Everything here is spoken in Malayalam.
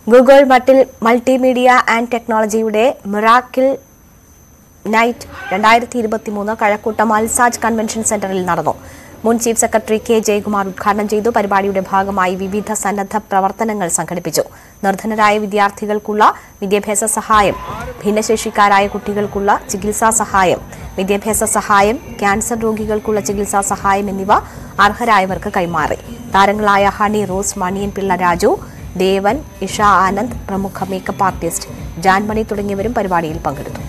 ഗൂഗിൾ മട്ടിൽ മൾട്ടിമീഡിയ ആൻഡ് ടെക്നോളജിയുടെ മിറാക്കിൾ നൈറ്റ് രണ്ടായിരത്തി ഇരുപത്തിമൂന്ന് കഴക്കൂട്ടം അൽസാജ് കൺവെൻഷൻ സെന്ററിൽ നടന്നു മുൻ ചീഫ് സെക്രട്ടറി കെ ജയകുമാർ ഉദ്ഘാടനം ചെയ്തു പരിപാടിയുടെ ഭാഗമായി വിവിധ സന്നദ്ധ പ്രവർത്തനങ്ങൾ സംഘടിപ്പിച്ചു നിർധനരായ വിദ്യാർത്ഥികൾക്കുള്ള വിദ്യാഭ്യാസ സഹായം ഭിന്നശേഷിക്കാരായ കുട്ടികൾക്കുള്ള ചികിത്സാ സഹായം വിദ്യാഭ്യാസ സഹായം ക്യാൻസർ രോഗികൾക്കുള്ള ചികിത്സാ സഹായം എന്നിവ അർഹരായവർക്ക് കൈമാറി താരങ്ങളായ ഹണി റോസ് മണിയൻ പിള്ള രാജു ദേവൻ ഇഷ ആനന്ദ് പ്രമുഖ മേക്കപ്പ് ആർട്ടിസ്റ്റ് ജാൻമണി തുടങ്ങിയവരും പരിപാടിയിൽ പങ്കെടുത്തു